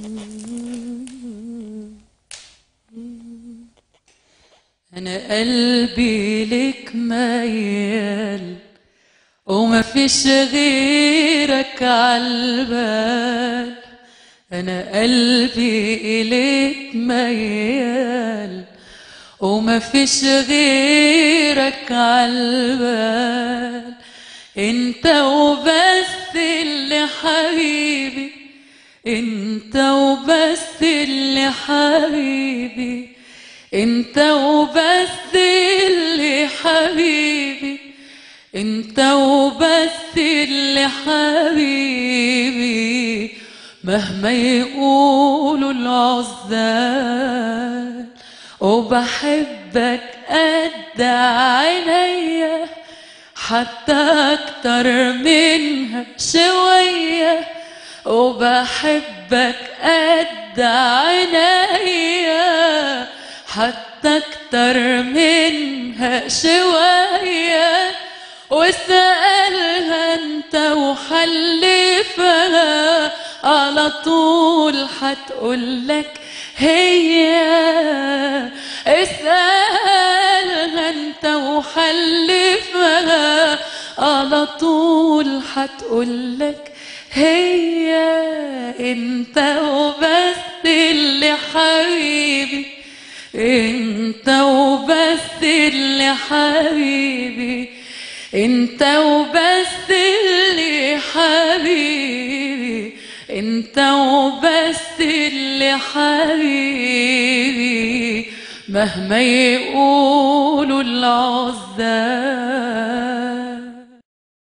أنا قلبي لك ميال وما فيش غيرك عالبال أنا قلبي إليك ميال وما فيش غيرك عالبال انت وبس اللي حبيبي انت وبس اللي حبيبي انت وبس اللي حبيبي انت وبس اللي حبيبي مهما يقولوا العزال وبحبك قد عينيا حتى اكتر منها شوية وبحبك قد عينيا حتى اكتر منها شوية وسألها انت وحلفها على طول حتقولك هي اسألها انت وحلفها على طول حتقولك هي انت وبس اللي حبيبي انت وبس اللي حبيبي انت وبس اللي حبيبي انت وبس اللي حبيبي مهما يقولوا العزاب